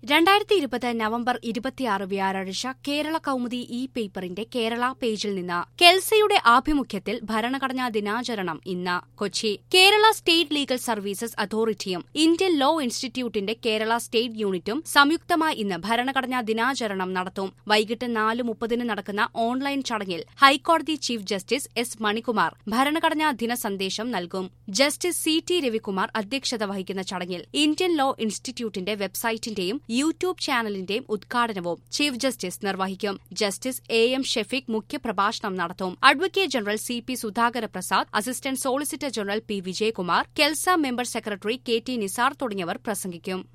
രണ്ടായിരത്തി ഇരുപത് നവംബർ ഇരുപത്തിയാറ് വ്യാഴാഴ്ച കേരള കൗമുദി ഇ പേപ്പറിന്റെ കേരള പേജിൽ നിന്ന് കെൽസയുടെ ആഭിമുഖ്യത്തിൽ ഭരണഘടനാ ദിനാചരണം ഇന്ന് Kochi Kerala state legal services അതോറിറ്റിയും ഇന്ത്യൻ ലോ ഇൻസ്റ്റിറ്റ്യൂട്ടിന്റെ കേരള സ്റ്റേറ്റ് യൂണിറ്റും സംയുക്തമായി ഇന്ന് ഭരണഘടനാ ദിനാചരണം നടത്തും വൈകിട്ട് നാല് മുപ്പതിന് നടക്കുന്ന ഓൺലൈൻ ചടങ്ങിൽ ഹൈക്കോടതി ചീഫ് ജസ്റ്റിസ് എസ് മണികുമാർ ഭരണഘടനാ ദിന സന്ദേശം നൽകും ജസ്റ്റിസ് സി ടി രവികുമാർ അധ്യക്ഷത വഹിക്കുന്ന ചടങ്ങിൽ ഇന്ത്യൻ ലോ ഇൻസ്റ്റിറ്റ്യൂട്ടിന്റെ വെബ്സൈറ്റിന്റെയും യൂട്യൂബ് ചാനലിന്റെയും ഉദ്ഘാടനവും ചീഫ് ജസ്റ്റിസ് നിർവഹിക്കും ജസ്റ്റിസ് എ എം ഷെഫീഖ് മുഖ്യപ്രഭാഷണം നടത്തും advocate general C P Sudhakara Prasad assistant solicitor general P Vijayakumar KELSA member secretary K T Nisar തുടങ്ങിയവർ പ്രസംഗിക്കും